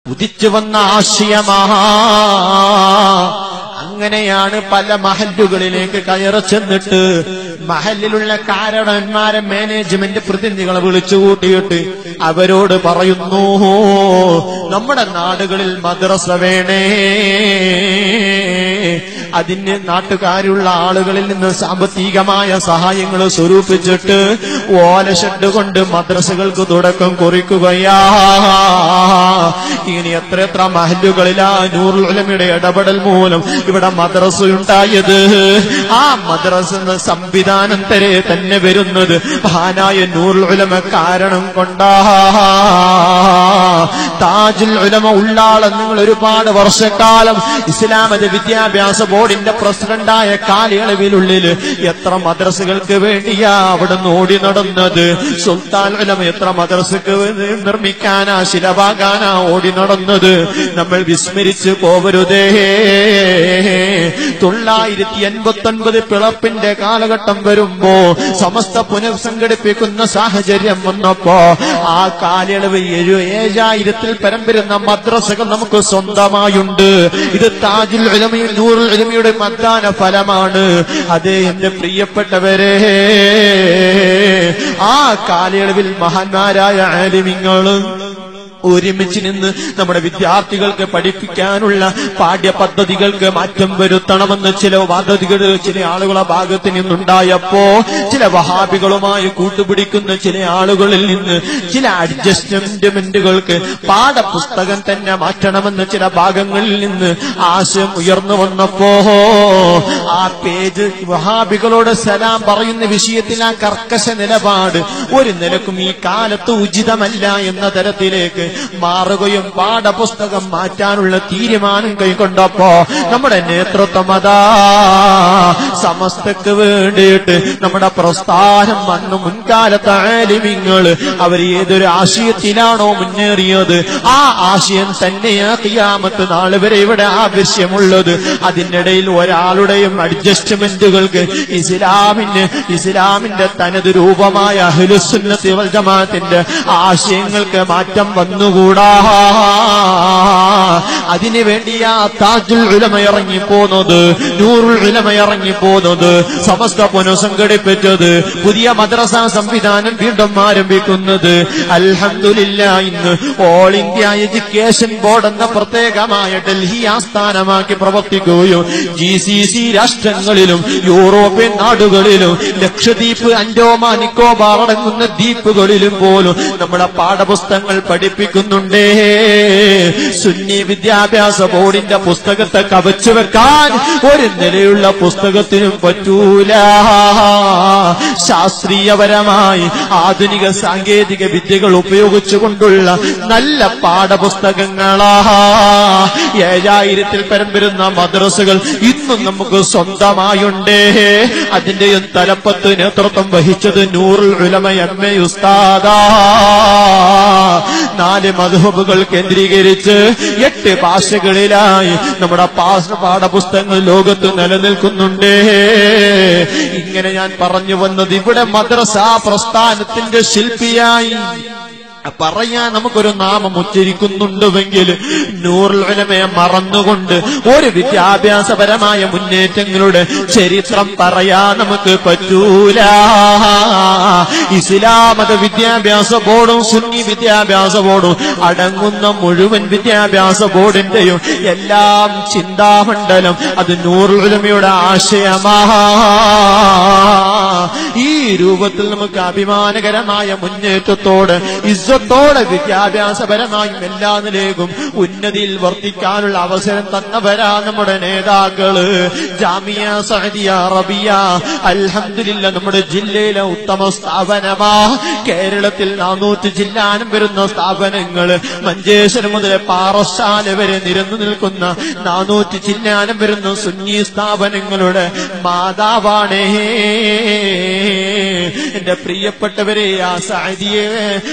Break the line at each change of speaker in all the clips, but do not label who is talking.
ഉദിച്ചു വന്ന ആശയമാ അങ്ങനെയാണ് പല മഹല്ലുകളിലേക്ക് കയറി ചെന്നിട്ട് മഹലിലുള്ള കാരണന്മാരെ മാനേജ്മെന്റ് പ്രതിനിധികളെ വിളിച്ചു കൂട്ടിയിട്ട് അവരോട് പറയുന്നു നമ്മുടെ നാടുകളിൽ മദ്രസ വേണേ അതിന് നാട്ടുകാരുള്ള ആളുകളിൽ നിന്ന് സാമ്പത്തികമായ സഹായങ്ങൾ സ്വരൂപിച്ചിട്ട് ഓലഷെഡ് കൊണ്ട് മദ്രസകൾക്ക് തുടക്കം കുറിക്കുകയാ ഇങ്ങനെ എത്ര എത്ര മഹല്ലുകളിലാ നൂറുൽ ഉലമയുടെ ഇടപെടൽ മൂലം ഇവിടെ മദ്രസ ഉണ്ടായത് ആ മദ്രസ എന്ന സംവിധാനം തരെ തന്നെ വരുന്നത് മഹാനായ നൂറുൽ ഉലമ കാരണം കൊണ്ടാ താജുൽ ഉലമ ഉള്ളാളെ നിങ്ങൾ ഒരുപാട് വർഷക്കാലം ഇസ്ലാമത വിദ്യാഭ്യാസ ബോർഡിന്റെ പ്രസിഡന്റായ കാലയളവിനുള്ളിൽ എത്ര മദ്രസകൾക്ക് വേണ്ടിയാ അവിടെ ഓടി നടന്നത് സുൽത്താൻ ഉലമ എത്ര മദ്രസക്ക് വേണ്ടി നിർമ്മിക്കാനാ ശിലവാകാനാ ഓടി നടന്നത് നമ്മൾ വിസ്മരിച്ച് പോവരുതേ തൊള്ളായിരത്തി എൺപത്തി ഒൻപത് പിളപ്പിന്റെ കാലഘട്ടം വരുമ്പോ സമസ്ത പുനഃസംഘടിപ്പിക്കുന്ന സാഹചര്യം വന്നപ്പോ ആ കാലയളവ് ഏഴു ഏഴായിരത്തിൽ പരം വരുന്ന മദ്രസകൾ നമുക്ക് സ്വന്തമായുണ്ട് ഇത് താജുൽ ഉലമയിൽ നൂറുൽ ഉലമയുടെ മദ്ദാന ഫലമാണ് അത് എന്റെ പ്രിയപ്പെട്ടവരെ ആ കാലയളവിൽ മഹാന്മാരായ ആലിമിങ്ങളും ഒരുമിച്ച് നിന്ന് നമ്മുടെ വിദ്യാർത്ഥികൾക്ക് പഠിപ്പിക്കാനുള്ള പാഠ്യപദ്ധതികൾക്ക് മാറ്റം വരുത്തണമെന്ന് ചില പദ്ധതികൾ ചില ആളുകളെ ഭാഗത്ത് നിന്നുണ്ടായപ്പോ ചില വഹാബികളുമായി കൂട്ടുപിടിക്കുന്ന ചില ആളുകളിൽ നിന്ന് ചില അഡ്ജസ്റ്റ്മെന്റുകൾക്ക് പാഠപുസ്തകം തന്നെ മാറ്റണമെന്ന് ചില ഭാഗങ്ങളിൽ നിന്ന് ആശയം ഉയർന്നു വന്നപ്പോ ആ പേജ് വഹാബികളോട് സലാം പറയുന്ന വിഷയത്തിൽ ആ കർക്കശ നിലപാട് ഒരു നിലക്കും ഈ കാലത്ത് ഉചിതമല്ല എന്ന തരത്തിലേക്ക് മാറുകയും പാഠപുസ്തകം മാറ്റാനുള്ള തീരുമാനം കൈക്കൊണ്ടപ്പോ നമ്മുടെ നേതൃത്വം അതാ സമസ്തക്ക് വേണ്ടിയിട്ട് നമ്മുടെ പ്രസ്ഥാനം വന്നു മുൻകാലത്തെ ആലിമിങ്ങള് അവർ ഏതൊരു ആശയത്തിലാണോ മുന്നേറിയത് ആ ആശയം തന്നെയാ കിയാമത്ത് നാളെ വരെ ഇവിടെ ആവശ്യമുള്ളത് അതിനിടയിൽ ഒരാളുടെയും അഡ്ജസ്റ്റ്മെന്റുകൾക്ക് ഇസ്ലാമിന് ഇസ്ലാമിന്റെ തനത് രൂപമായ അഹ്ലുസുന്നത്തി വൽ ജമാഅത്തിന്റെ ആശയങ്ങൾക്ക് മാറ്റം വന്നുകൂടാ അതിനു വേണ്ടിയാ താജുൽ ഉലമ ഇറങ്ങി പോന്നത് നൂറുൽ ഉലമ ഇറങ്ങി പോന്നത് സമസ്ത പുനഃസംഘടിപ്പിച്ചത് പുതിയ മദ്രസ സംവിധാനം വീണ്ടും ആരംഭിക്കുന്നത് അൽഹംദുലില്ല ഇന്ന് ഓൾ ഇന്ത്യ എഡ്യൂക്കേഷൻ ബോർഡ് എന്ന പ്രത്യേകമായ ഡൽഹി ആസ്ഥാനമാക്കി പ്രവർത്തിക്കുകയും ജി സി സി രാഷ്ട്രങ്ങളിലും യൂറോപ്യൻ നാടുകളിലും ലക്ഷദ്വീപ് അൻഡോമാൻ നിക്കോബാർ അടങ്ങുന്ന ദ്വീപുകളിലും പോലും നമ്മുടെ പാഠപുസ്തകങ്ങൾ പഠിപ്പിക്കുന്നുണ്ടേ സുന്നി വിദ്യാഭ്യാസ ബോർഡിന്റെ പുസ്തകത്തെ കവച്ചു വെക്കാൻ ഒരു നിലയുള്ള പുസ്തകത്തിനും പറ്റൂല ശാസ്ത്രീയപരമായി ആധുനിക സാങ്കേതിക വിദ്യകൾ ഉപയോഗിച്ചുകൊണ്ടുള്ള നല്ല പാഠപുസ്തകങ്ങളാ ഏഴായിരത്തിൽ പരം വരുന്ന മദ്രസകൾ ഇന്നും നമുക്ക് സ്വന്തമായുണ്ടേ അതിന്റെയും തലപ്പത്ത് നേതൃത്വം വഹിച്ചത് നൂറുൽ ഉലമ എം എ ഉസ്താദാ നാല് മധുഹബുകൾ കേന്ദ്രീകരിച്ച് എട്ട് ഭാഷകളിലായി നമ്മുടെ പാസ് പാഠപുസ്തകങ്ങൾ ലോകത്ത് നിലനിൽക്കുന്നുണ്ടേ ഇങ്ങനെ ഞാൻ പറഞ്ഞു വന്നത് ഇവിടെ മദ്രസ പ്രസ്ഥാനത്തിന്റെ ശില്പിയായി പറയാൻ നമുക്കൊരു നാമം ഉച്ചരിക്കുന്നുണ്ടുവെങ്കിൽ നൂറുൽ ഉലമയെ മറന്നുകൊണ്ട് ഒരു വിദ്യാഭ്യാസപരമായ മുന്നേറ്റങ്ങളുടെ ചരിത്രം പറയാൻ നമുക്ക് പറ്റൂല ഇസ്ലാമത വിദ്യാഭ്യാസ ബോർഡും സുന്നി വിദ്യാഭ്യാസ ബോർഡും അടങ്ങുന്ന മുഴുവൻ വിദ്യാഭ്യാസ ബോർഡിന്റെയും എല്ലാം ചിന്താമണ്ഡലം അത് നൂറുൽ ഉലമയുടെ ആശയമാ ഈ രൂപത്തിൽ നമുക്ക് അഭിമാനകരമായ മുന്നേറ്റത്തോട് ഇസ്സത്തോടെ വിദ്യാഭ്യാസപരമായും എല്ലാ നിലയിലും ഉന്നതിയിൽ വർദ്ധിക്കാനുള്ള അവസരം തന്നവരാ നമ്മുടെ നേതാക്കള് ജാമിയ സഹദിയ റബിയ അൽഹംദുലില്ല നമ്മുടെ ജില്ലയിലെ ഉത്തമ സ്ഥാപനമാ കേരളത്തിൽ നാനൂറ്റി ജില്ലാനും വരുന്ന സ്ഥാപനങ്ങള് മഞ്ചേശ്വരം മുതൽ പാറശാല വരെ നിരന്നു നിൽക്കുന്ന നാനൂറ്റി ചില്ലാനം വരുന്ന സുന്നി സ്ഥാപനങ്ങളുടെ മാതാവാണേ എന്റെ പ്രിയപ്പെട്ടവരെ ആ സാരിയെ ആ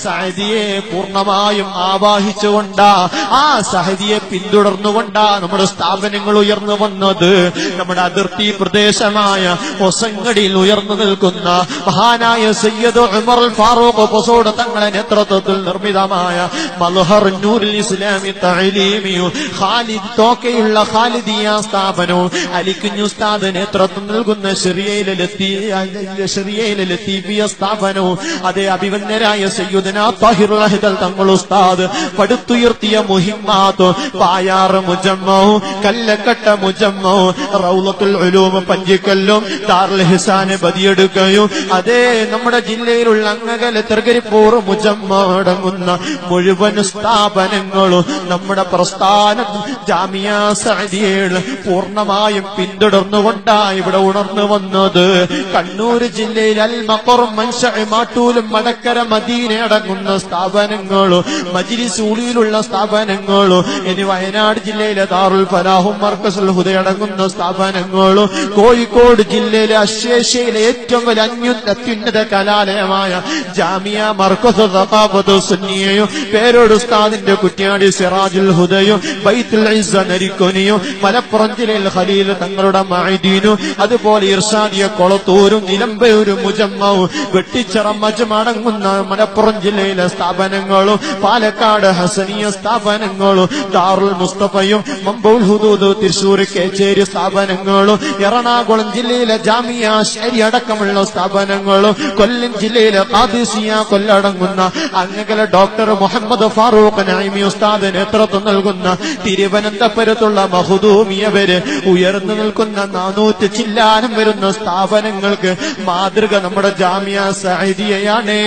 സഹദിയെ പൂർണ്ണമായും ആവാഹിച്ചുകൊണ്ടാ ആ സഹദിയെ പിന്തുടർന്നുകൊണ്ടാ നമ്മുടെ സ്ഥാപനങ്ങൾ ഉയർന്നു വന്നത് നമ്മുടെ അതിർത്തി പ്രദേശമായ ഒസങ്ങടിയിൽ ഉയർന്നു നിൽക്കുന്ന മഹാനായ സയ്യദ് ഉമർ ഫാറൂഖ് പൊസോട് തങ്ങളെ നേതൃത്വത്തിൽ നിർമ്മിതമായ മൽഹർ നൂറുൽ ഇസ്ലാമി തഅലീമിയും ഖാലിദ് തോക്കയുള്ള ഖാലിദിയ സ്ഥാപനവും അലിക്കുഞ്ഞു ഉസ്താദ് നേതൃത്വം നൽകുന്ന ഷെറിയയിലെ ലത്തീ- ഷെറിയയിലെ ലത്തീഫിയ സ്ഥാപനവും അതേ അഭിവന്യരായ സയ്യുദന താഹിറുൽ അഹ്ദൽ തങ്ങൾ ഉസ്താദ് പടുത്തുയർത്തിയ മുഹിമ്മാത്തോ പായാറ് മുജമ്മവും കല്ലക്കട്ട മുജമ്മവും റൗലത്തുൽ ഉലൂം പഞ്ചിക്കല്ലും ദാറുൽ ഹിസാനെ ബദിയെടുക്കുകയും അതേ നമ്മുടെ ജില്ലയിലുള്ള അങ്ങകല തൃകരിപ്പൂർ മുജമ്മ അടങ്ങുന്ന മുഴുവൻ സ്ഥാപനങ്ങളും നമ്മുടെ പ്രസ്ഥാനം ജാമിയ സഅദിയയിൽ പൂർണ്ണമായും പിന്തുടർന്നുകൊണ്ടാ ഇവിടെ ഉണർന്നു വന്നത് കണ്ണൂർ ജില്ലയിൽ അൽ മഖറും മൻഷഅ മാട്ടൂലും മടക്കര മദീന അടങ്ങുന്ന സ്ഥാപനങ്ങളും മജ്ലിസ് ഉളിയിലുള്ള സ്ഥാപനങ്ങളും ഇനി വയനാട് ജില്ലയിലെ ദാറുൽ ഫലാഹും മർക്കസുൽ ഹുദ അടങ്ങുന്ന സ്ഥാപനങ്ങളും കോഴിക്കോട് ജില്ലയിലെ അശേഷയിലെ ഏറ്റവും വലിയ അന്യു അത്യുന്നത കലാലയമായ ജാമിയ മർക്കസ് സഖാഫത്ത് സുന്നിയയും പേരോട് ഉസ്താദിന്റെ കുറ്റ്യാടി സിറാജുൽ ഹുദയും ബൈത്തുൽ ഇസ്സ നരിക്കൊനിയും മലപ്പുറം ജില്ലയിൽ ഖലീൽ തങ്ങളുടെ മൈദീനും അതുപോലെ ഇർഷാദിയ കൊളത്തൂരും നിലമ്പയൂരും മുജമ്മവും വെട്ടിച്ചിറ മജമടങ്ങുന്ന മലപ്പുറം ജില്ലയിലെ സ്ഥാപനങ്ങളും പാലക്കാട് ഹസനിയ സ്ഥാപനങ്ങളും ദാറുൽ മുസ്തഫയും മമ്പൂൽ ഹുദൂദ് തൃശൂർ കേച്ചേരി സ്ഥാപനങ്ങളും എറണാകുളം ജില്ലയിലെ ജാമിയ ശരി അടക്കമുള്ള സ്ഥാപനങ്ങളും കൊല്ലം ജില്ലയിലെ ഖാദിസിയ കൊല്ലടങ്ങുന്ന അങ്ങകല ഡോക്ടർ മുഹമ്മദ് ഫാറൂഖ് നൈമി ഉസ്താദ് നേതൃത്വം നൽകുന്ന തിരുവനന്തപുരത്തുള്ള മഹുദൂമിയവര് ഉയർന്നു നിൽക്കുന്ന നാനൂറ്റി ചില്ലാനം വരുന്ന സ്ഥാപനങ്ങൾക്ക് മാതൃക നമ്മുടെ ജാമ്യ സൈദിയയാണേ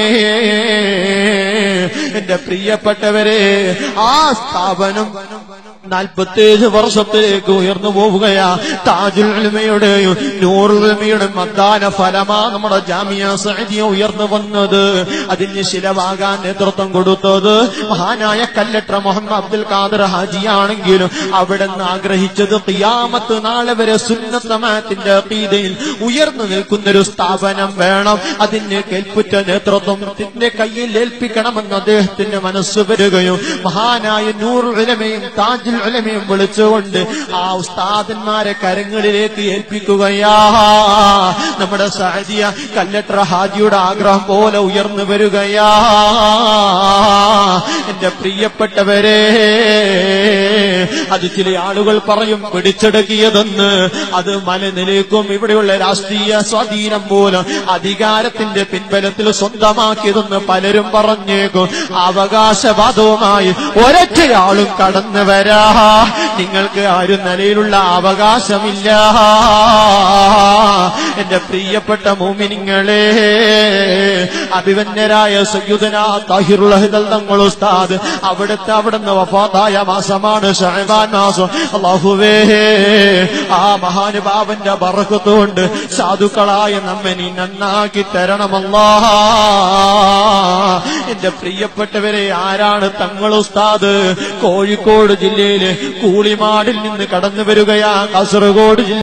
എന്റെ പ്രിയപ്പെട്ടവരെ ആ സ്ഥാപനം നാൽപ്പത്തേഴ് വർഷത്തിലേക്ക് ഉയർന്നു പോവുകയാ താജുൽ ഉലമയുടെയും നൂറുൽ ഉലമയുടെയും മദ്ദാന ഫലമാ നമ്മുടെ ജാമിയ സഅദിയ ഉയർന്നു വന്നത് അതിന് ശിലവാകാൻ നേതൃത്വം കൊടുത്തത് മഹാനായ കല്ലട്ര മുഹമ്മദ് അബ്ദുൽ ഖാദർ ഹാജിയാണെങ്കിലും അവിടെ നിന്ന് ആഗ്രഹിച്ചത് ഖിയാമത്ത് നാളെ വരെ സുന്നത്തമാത്തിന്റെ അഖീദയിൽ ഉയർന്നു നിൽക്കുന്ന ഒരു സ്ഥാപനം വേണം അതിന് കേൾപ്പുറ്റ നേതൃത്വം ത്തിന്റെ കയ്യിൽ ഏൽപ്പിക്കണമെന്ന് അദ്ദേഹത്തിന്റെ മനസ്സ് വരികയും മഹാനായ നൂർ ഉലമയും താജുൽ ഉലമയും വിളിച്ചുകൊണ്ട് ആ ഉസ്താദന്മാരെ കരങ്ങളിലേക്ക് ഏൽപ്പിക്കുകയാ നമ്മുടെ സഹദിയ കല്ലട്ര ഹാജിയുടെ ആഗ്രഹം പോലെ ഉയർന്നു വരികയാ എന്റെ പ്രിയപ്പെട്ടവരെ അത് ചില ആളുകൾ പറയും പിടിച്ചെടുക്കിയതെന്ന് അത് മലനിലേക്കും ഇവിടെയുള്ള രാഷ്ട്രീയ സ്വാധീനം പോലും അധികാരത്തിന്റെ പിൻബലത്തിൽ സ്വന്തമാക്കിയതെന്ന് പലരും പറഞ്ഞേക്കും അവകാശവാദവുമായി ഒരൊറ്റയാളും കടന്നു വരാ നിങ്ങൾക്ക് ആരും നിലയിലുള്ള അവകാശമില്ല എന്റെ പ്രിയപ്പെട്ട മോമിനിങ്ങളെ അഭിവന്യരായ സയ്യുദന താഹിറുൽ അഹ്ദൽ തങ്ങൾ ഉസ്താദ് അവിടുത്തെ അവിടുന്ന് വഫാത്തായ മാസമാണ് ഷഹബാൻ മാസം അള്ളാഹുവേ ആ മഹാനുഭാവന്റെ ബറക്കത്തുകൊണ്ട് സാധുക്കളായ നമ്മെ നീ നന്നാക്കി തരണമല്ലാ എന്റെ പ്രിയപ്പെട്ടവരെ ആരാണ് തങ്ങൾ ഉസ്താദ് കോഴിക്കോട് ജില്ലയിലെ കൂളിമാടിൽ നിന്ന് കടന്നു വരികയാ കാസർഗോഡ് ജില്ല